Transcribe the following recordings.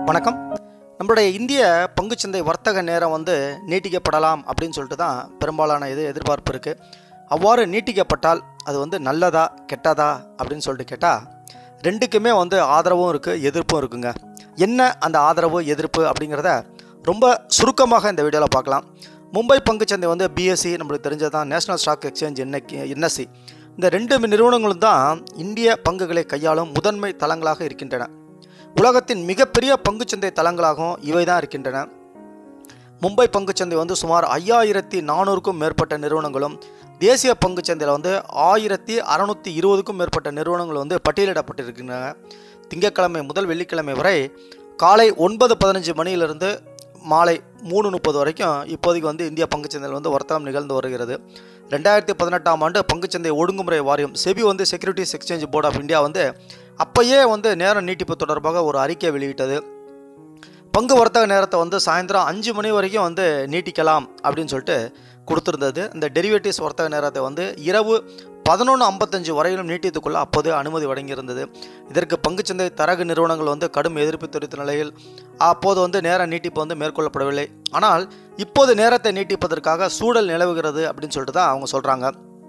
வணக்கம் நம்மளுடைய இந்திய பங்குச்சந்தை வர்த்தக நேரம் வந்து நீட்டிக்கப்படலாம் அப்படின்னு சொல்லிட்டு தான் பெரும்பாலான இது எதிர்பார்ப்பு இருக்குது அவ்வாறு நீட்டிக்கப்பட்டால் அது வந்து நல்லதா கெட்டதா அப்படின்னு சொல்லிட்டு கேட்டால் ரெண்டுக்குமே வந்து ஆதரவும் இருக்குது எதிர்ப்பும் இருக்குங்க என்ன அந்த ஆதரவு எதிர்ப்பு அப்படிங்கிறத ரொம்ப சுருக்கமாக இந்த வீடியோவில் பார்க்கலாம் மும்பை பங்குச்சந்தை வந்து பிஎஸ்சி நம்மளுக்கு தெரிஞ்சது தான் நேஷனல் ஸ்டாக் எக்ஸ்சேஞ்ச் என்எக்கி என்எஸ்சி இந்த ரெண்டு நிறுவனங்களும் தான் இந்திய பங்குகளை கையாளும் முதன்மை தளங்களாக இருக்கின்றன உலகத்தின் மிகப்பெரிய பங்குச்சந்தை தளங்களாகவும் இவை தான் இருக்கின்றன மும்பை பங்குச்சந்தை வந்து சுமார் ஐயாயிரத்தி நானூறுக்கும் மேற்பட்ட நிறுவனங்களும் தேசிய பங்குச்சந்தையில் வந்து ஆயிரத்தி அறநூற்றி இருபதுக்கும் மேற்பட்ட நிறுவனங்கள் வந்து பட்டியலிடப்பட்டிருக்கின்றன திங்கட்கிழமை முதல் வெள்ளிக்கிழமை வரை காலை ஒன்பது பதினஞ்சு மணியிலிருந்து மாலை மூணு முப்பது வரைக்கும் இப்போதைக்கு வந்து இந்திய பங்குச்சந்தையில் வந்து வர்த்தகம் நிகழ்ந்து வருகிறது ரெண்டாயிரத்தி பதினெட்டாம் ஆண்டு பங்குச்சந்தை ஒழுங்குமுறை வாரியம் செபி வந்து securities exchange board of India வந்து அப்பயே வந்து நேர நீட்டிப்பு தொடர்பாக ஒரு அறிக்கை வெளியிட்டது பங்கு வர்த்தக நேரத்தை வந்து சாயந்தரம் அஞ்சு மணி வரைக்கும் வந்து நீட்டிக்கலாம் அப்படின்னு சொல்லிட்டு கொடுத்துருந்தது இந்த டெரிவேட்டிவ்ஸ் வர்த்தக நேரத்தை வந்து இரவு பதினொன்று ஐம்பத்தஞ்சு வரையிலும் நீட்டித்துக்கொள்ள அப்போது அனுமதி வழங்கியிருந்தது இதற்கு பங்குச்சந்தை தரகு நிறுவனங்கள் வந்து கடும் எதிர்ப்பு தெரிவித்த நிலையில் அப்போது வந்து நேர நீட்டிப்பு வந்து மேற்கொள்ளப்படவில்லை ஆனால் இப்போது நேரத்தை நீட்டிப்பதற்காக சூழல் நிலவுகிறது அப்படின்னு சொல்லிட்டு தான் அவங்க சொல்கிறாங்க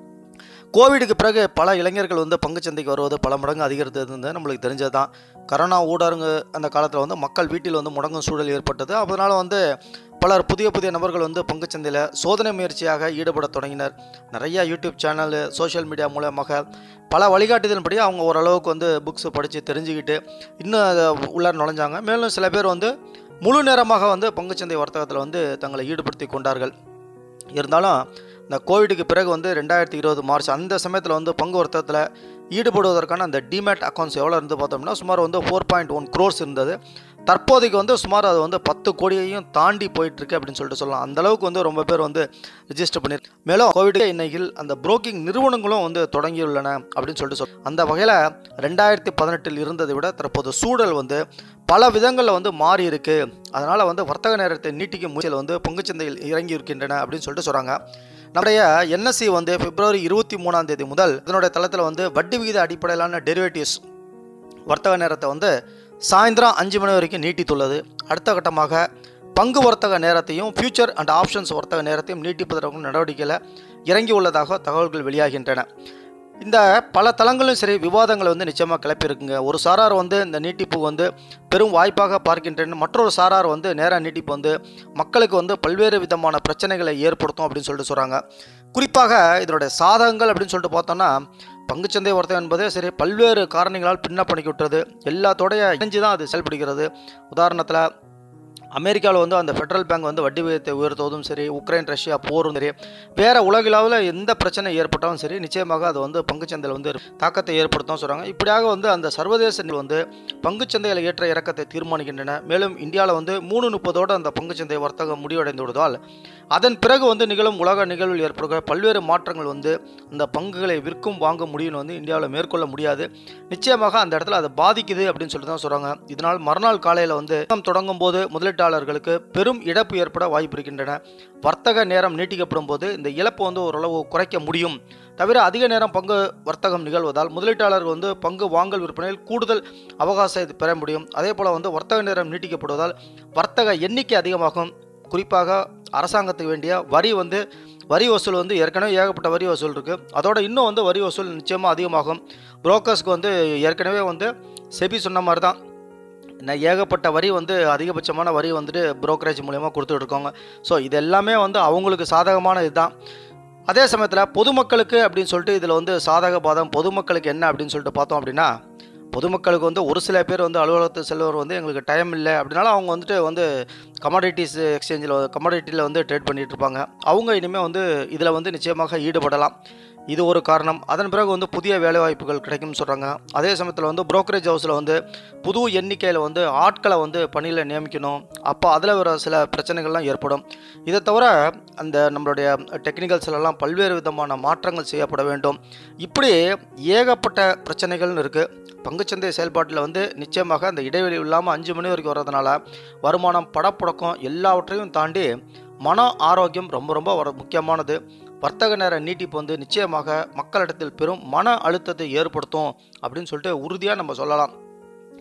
கோவிடுக்கு பிறகு பல இளைஞர்கள் வந்து பங்குச்சந்தைக்கு வருவது பல மடங்கு அதிகரித்தது நம்மளுக்கு தெரிஞ்சது தான் கரோனா ஊடரங்கு அந்த காலத்தில் வந்து மக்கள் வீட்டில் வந்து முடங்கும் சூழல் ஏற்பட்டது அதனால் வந்து பலர் புதிய புதிய நபர்கள் வந்து பங்குச்சந்தையில் சோதனை முயற்சியாக ஈடுபட தொடங்கினர் நிறைய யூடியூப் சேனல் சோஷியல் மீடியா மூலமாக பல வழிகாட்டுதலின்படி அவங்க ஓரளவுக்கு வந்து புக்ஸ் படித்து தெரிஞ்சுக்கிட்டு இன்னும் அதை உள்ளார நுழைஞ்சாங்க மேலும் சில பேர் வந்து முழு நேரமாக வந்து பங்குச்சந்தை வர்த்தகத்தில் வந்து தங்களை ஈடுபடுத்தி கொண்டார்கள் இருந்தாலும் இந்த கோவிடுக்கு பிறகு வந்து ரெண்டாயிரத்தி இருபது மார்ச் அந்த சமயத்தில் வந்து பங்கு வர்த்தகத்தில் ஈடுபடுவதற்கான அந்த டிமேட் அக்கௌண்ட்ஸ் எவ்வளோ இருந்து பார்த்தோம்னா சுமார் வந்து ஃபோர் பாயிண்ட் ஒன் க்ரோர்ஸ் இருந்தது தற்போதைக்கு வந்து சுமார் அது வந்து பத்து கோடியையும் தாண்டி போயிட்டுருக்கு அப்படின்னு சொல்லிட்டு சொல்லலாம் அந்த அளவுக்கு வந்து ரொம்ப பேர் வந்து ரிஜிஸ்டர் பண்ணி மேலும் கோவிட் இன்னைக்கு அந்த புரோக்கிங் நிறுவனங்களும் வந்து தொடங்கியுள்ளன அப்படின்னு சொல்லிட்டு சொல் அந்த வகையில் ரெண்டாயிரத்தி பதினெட்டில் இருந்ததை விட தற்போது சூழல் வந்து பல விதங்களில் வந்து மாறி இருக்கு அதனால் வந்து வர்த்தக நேரத்தை நீட்டிக்கும் முயற்சியில் வந்து பங்குச்சந்தையில் இறங்கி இருக்கின்றன அப்படின்னு சொல்லிட்டு சொல்கிறாங்க நம்முடைய என்எஸ்சி வந்து பிப்ரவரி இருபத்தி மூணாம் தேதி முதல் இதனுடைய தளத்தில் வந்து வட்டி விகித அடிப்படையிலான டெரிவேட்டிவ்ஸ் வர்த்தக நேரத்தை வந்து சாயந்தரம் அஞ்சு மணி வரைக்கும் நீட்டித்துள்ளது அடுத்த கட்டமாக பங்கு வர்த்தக நேரத்தையும் ஃபியூச்சர் அண்ட் ஆப்ஷன்ஸ் வர்த்தக நேரத்தையும் நீட்டிப்பதற்கும் நடவடிக்கையில் இறங்கி உள்ளதாக தகவல்கள் வெளியாகின்றன இந்த பல தளங்களும் சரி விவாதங்களை வந்து நிச்சயமாக கிளப்பியிருக்குங்க ஒரு சாரார் வந்து இந்த நீட்டிப்பு வந்து பெரும் வாய்ப்பாக பார்க்கின்றன மற்றொரு சாரார் வந்து நேர நீட்டிப்பு வந்து மக்களுக்கு வந்து பல்வேறு விதமான பிரச்சனைகளை ஏற்படுத்தும் அப்படின்னு சொல்லிட்டு சொல்கிறாங்க குறிப்பாக இதனுடைய சாதகங்கள் அப்படின்னு சொல்லிட்டு பார்த்தோம்னா பங்குச்சந்தை வர்த்தகம் என்பதே சரி பல்வேறு காரணங்களால் பின்ன பண்ணிக்கிட்டுறது எல்லாத்தோடைய இணைஞ்சு தான் அது செயல்படுகிறது உதாரணத்தில் அமெரிக்காவில் வந்து அந்த ஃபெடரல் பேங்க் வந்து வட்டி விகிதத்தை உயர்த்துவதும் சரி உக்ரைன் ரஷ்யா போரும் சரி வேறு உலகளவில் எந்த பிரச்சனை ஏற்பட்டாலும் சரி நிச்சயமாக அது வந்து பங்குச்சந்தையில் வந்து தாக்கத்தை ஏற்படுத்தும் சொல்கிறாங்க இப்படியாக வந்து அந்த சர்வதேச வந்து பங்குச்சந்தையில் ஏற்ற இறக்கத்தை தீர்மானிக்கின்றன மேலும் இந்தியாவில் வந்து மூணு முப்பதோடு அந்த பங்குச்சந்தை வர்த்தகம் முடிவடைந்து விடுவதால் அதன் பிறகு வந்து நிகழும் உலக நிகழ்வில் ஏற்படுகிற பல்வேறு மாற்றங்கள் வந்து அந்த பங்குகளை விற்கும் வாங்க முடியும்னு வந்து இந்தியாவில் மேற்கொள்ள முடியாது நிச்சயமாக அந்த இடத்துல அதை பாதிக்குது அப்படின்னு சொல்லி தான் சொல்கிறாங்க இதனால் மறுநாள் காலையில் வந்து தொடங்கும் போது முதலீட்டாளர்களுக்கு பெரும் இழப்பு ஏற்பட வாய்ப்பு இருக்கின்றன வர்த்தக நேரம் நீட்டிக்கப்படும் போது இந்த இழப்பு வந்து ஓரளவு குறைக்க முடியும் தவிர அதிக நேரம் பங்கு வர்த்தகம் நிகழ்வதால் முதலீட்டாளர்கள் வந்து பங்கு வாங்கல் விற்பனையில் கூடுதல் அவகாசத்தை பெற முடியும் அதே போல் வந்து வர்த்தக நேரம் நீட்டிக்கப்படுவதால் வர்த்தக எண்ணிக்கை அதிகமாகும் குறிப்பாக அரசாங்கத்துக்கு வேண்டிய வரி வந்து வரி வசூல் வந்து ஏற்கனவே ஏகப்பட்ட வரி வசூல் இருக்குது அதோட இன்னும் வந்து வரி வசூல் நிச்சயமாக அதிகமாகும் புரோக்கர்ஸ்க்கு வந்து ஏற்கனவே வந்து செபி சொன்ன மாதிரி தான் என்ன ஏகப்பட்ட வரி வந்து அதிகபட்சமான வரி வந்துட்டு புரோக்கரேஜ் மூலயமா கொடுத்துட்டு இருக்காங்க ஸோ இது எல்லாமே வந்து அவங்களுக்கு சாதகமான இதுதான் அதே சமயத்தில் பொதுமக்களுக்கு அப்படின்னு சொல்லிட்டு இதில் வந்து சாதக பாதம் பொதுமக்களுக்கு என்ன அப்படின்னு சொல்லிட்டு பார்த்தோம் அப்படின்னா பொதுமக்களுக்கு வந்து ஒரு சில பேர் வந்து அலுவலகத்துக்கு செல்வர் வந்து எங்களுக்கு டைம் இல்லை அப்படின்னால அவங்க வந்துட்டு வந்து கமாடிட்டிஸ் எக்ஸ்சேஞ்சில் கமாடிட்டியில் வந்து ட்ரேட் பண்ணிகிட்டு இருப்பாங்க அவங்க இனிமேல் வந்து இதில் வந்து நிச்சயமாக ஈடுபடலாம் இது ஒரு காரணம் அதன் பிறகு வந்து புதிய வேலைவாய்ப்புகள் கிடைக்கும்னு சொல்கிறாங்க அதே சமயத்தில் வந்து brokerage ஹவுஸில் வந்து புது எண்ணிக்கையில் வந்து ஆட்களை வந்து பணியில் நியமிக்கணும் அப்போ அதில் வர சில பிரச்சனைகள்லாம் ஏற்படும் இதை தவிர அந்த நம்மளுடைய டெக்னிக்கல்ஸ்லாம் பல்வேறு விதமான மாற்றங்கள் செய்யப்பட வேண்டும் இப்படி ஏகப்பட்ட பிரச்சனைகள்னு இருக்குது பங்குச்சந்தை செயல்பாட்டில் வந்து நிச்சயமாக அந்த இடைவெளி இல்லாமல் அஞ்சு மணி வரைக்கும் வர்றதுனால வருமானம் படப்புழக்கம் எல்லாவற்றையும் தாண்டி மன ஆரோக்கியம் ரொம்ப ரொம்ப ஒரு முக்கியமானது வர்த்தக நேர நீட்டிப்பு வந்து நிச்சயமாக மக்களிடத்தில் பெரும் மன அழுத்தத்தை ஏற்படுத்தும் அப்படின்னு சொல்லிட்டு உறுதியாக நம்ம சொல்லலாம்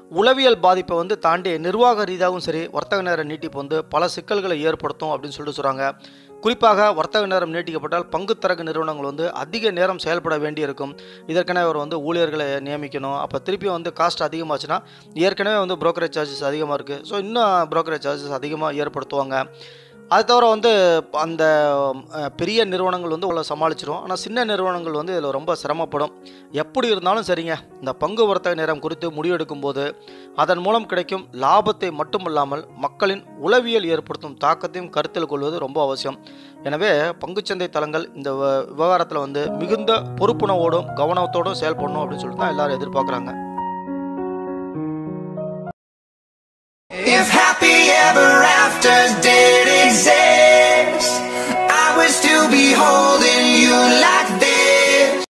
உளவியல் பாதிப்பை வந்து தாண்டி நிர்வாக ரீதியாகவும் சரி வர்த்தக நேர நீட்டிப்பு வந்து பல சிக்கல்களை ஏற்படுத்தும் அப்படின்னு சொல்லிட்டு சொல்கிறாங்க குறிப்பாக வர்த்தக நேரம் நீட்டிக்கப்பட்டால் பங்குத்தரகு நிறுவனங்கள் வந்து அதிக நேரம் செயல்பட வேண்டியிருக்கும் இதற்கென அவர் வந்து ஊழியர்களை நியமிக்கணும் அப்போ திருப்பி வந்து காஸ்ட் அதிகமாச்சுன்னா ஏற்கனவே வந்து brokerage சார்ஜஸ் அதிகமாக இருக்குது ஸோ இன்னும் brokerage சார்ஜஸ் அதிகமாக ஏற்படுத்துவாங்க அது தவிர வந்து அந்த அஹ், பெரிய நிறுவனங்கள் வந்து உள்ள சமாளிச்சிடும் ஆனால் சின்ன நிறுவனங்கள் வந்து இதில் ரொம்ப சிரமப்படும் எப்படி இருந்தாலும் சரிங்க இந்த பங்கு வர்த்தக நேரம் குறித்து முடிவெடுக்கும் போது அதன் மூலம் கிடைக்கும் லாபத்தை மட்டுமல்லாமல் மக்களின் உளவியல் ஏற்படுத்தும் தாக்கத்தையும் கருத்தில் கொள்வது ரொம்ப அவசியம் எனவே பங்குச்சந்தை தளங்கள் இந்த வ- விவகாரத்தில் வந்து மிகுந்த பொறுப்புணர்வோடும் கவனத்தோடும் செயல்படணும் அப்படின்னு சொல்லிட்டு தான் எல்லாரும் எதிர்பார்க்குறாங்க If happy ever after did exist, I would still be holding you like.